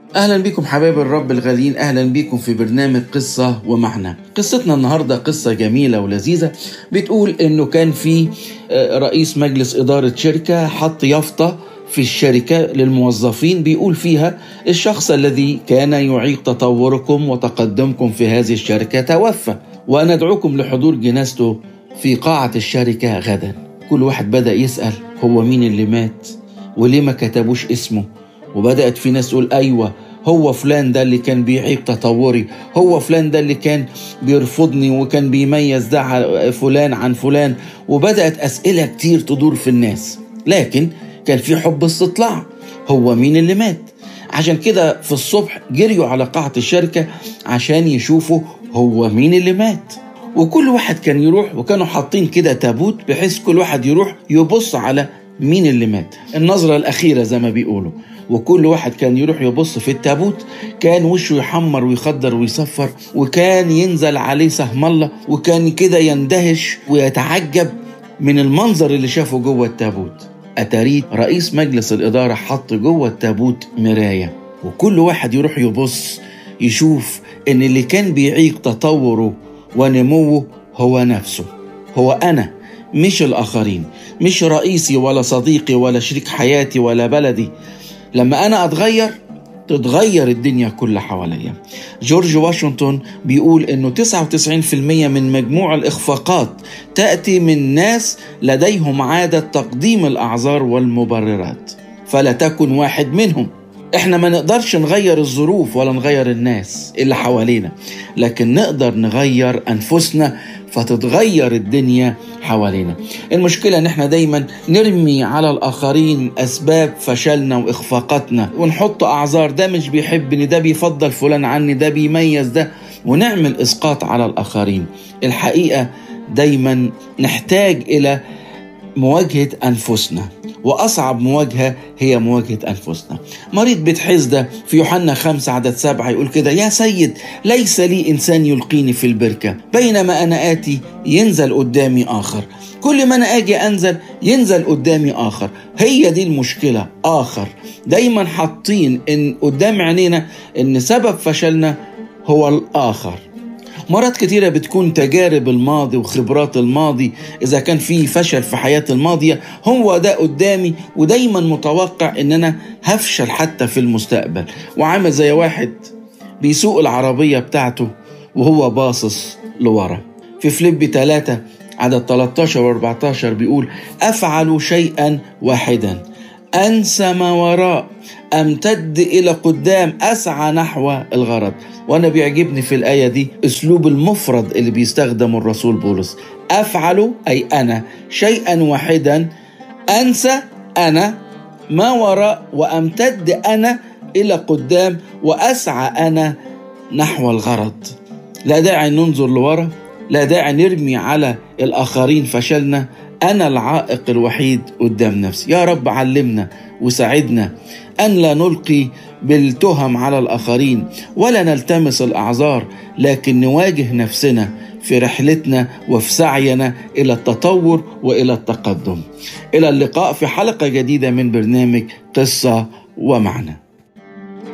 اهلا بكم حبايب الرب الغاليين اهلا بكم في برنامج قصه ومعنى قصتنا النهارده قصه جميله ولذيذه بتقول انه كان في رئيس مجلس اداره شركه حط يافطه في الشركه للموظفين بيقول فيها الشخص الذي كان يعيق تطوركم وتقدمكم في هذه الشركه توفى وندعوكم لحضور جنازته في قاعه الشركه غدا كل واحد بدا يسال هو مين اللي مات وليه ما كتبوش اسمه وبدأت في ناس تقول أيوة هو فلان ده اللي كان بيعيق تطوري هو فلان ده اللي كان بيرفضني وكان بيميز ده فلان عن فلان وبدأت أسئلة كتير تدور في الناس لكن كان في حب استطلاع هو مين اللي مات عشان كده في الصبح جريوا على قاعة الشركة عشان يشوفوا هو مين اللي مات وكل واحد كان يروح وكانوا حاطين كده تابوت بحيث كل واحد يروح يبص على مين اللي مات النظرة الأخيرة زي ما بيقولوا وكل واحد كان يروح يبص في التابوت كان وشه يحمر ويخضر ويصفر وكان ينزل عليه سهم الله وكان كده يندهش ويتعجب من المنظر اللي شافه جوه التابوت أتاريت رئيس مجلس الإدارة حط جوه التابوت مراية وكل واحد يروح يبص يشوف إن اللي كان بيعيق تطوره ونموه هو نفسه هو أنا مش الآخرين مش رئيسي ولا صديقي ولا شريك حياتي ولا بلدي لما أنا أتغير تتغير الدنيا كلها حواليا جورج واشنطن بيقول انه 99% من مجموع الاخفاقات تاتي من ناس لديهم عاده تقديم الاعذار والمبررات فلا تكن واحد منهم احنا ما نقدرش نغير الظروف ولا نغير الناس اللي حوالينا لكن نقدر نغير انفسنا فتتغير الدنيا حوالينا المشكلة ان احنا دايما نرمي على الاخرين اسباب فشلنا واخفاقاتنا ونحط اعذار ده مش بيحبني ده بيفضل فلان عني ده بيميز ده ونعمل اسقاط على الاخرين الحقيقة دايما نحتاج الى مواجهة انفسنا وأصعب مواجهة هي مواجهة أنفسنا مريض بيت حزدة في يوحنا خمسة عدد سبعة يقول كده يا سيد ليس لي إنسان يلقيني في البركة بينما أنا آتي ينزل قدامي آخر كل ما أنا أجي أنزل ينزل قدامي آخر هي دي المشكلة آخر دايما حاطين إن قدام عينينا إن سبب فشلنا هو الآخر مرات كتيرة بتكون تجارب الماضي وخبرات الماضي إذا كان في فشل في حياتي الماضية هو ده قدامي ودايما متوقع إن أنا هفشل حتى في المستقبل وعامل زي واحد بيسوق العربية بتاعته وهو باصص لورا في فليب 3 عدد 13 و 14 بيقول أفعل شيئا واحدا أنسى ما وراء أمتد إلى قدام أسعى نحو الغرض وأنا بيعجبني في الآية دي أسلوب المفرد اللي بيستخدمه الرسول بولس أفعل أي أنا شيئا واحدا أنسى أنا ما وراء وأمتد أنا إلى قدام وأسعى أنا نحو الغرض لا داعي ننظر لورا لا داعي نرمي على الآخرين فشلنا أنا العائق الوحيد قدام نفسي يا رب علمنا وساعدنا أن لا نلقي بالتهم على الآخرين ولا نلتمس الأعذار لكن نواجه نفسنا في رحلتنا وفي سعينا إلى التطور وإلى التقدم إلى اللقاء في حلقة جديدة من برنامج قصة ومعنى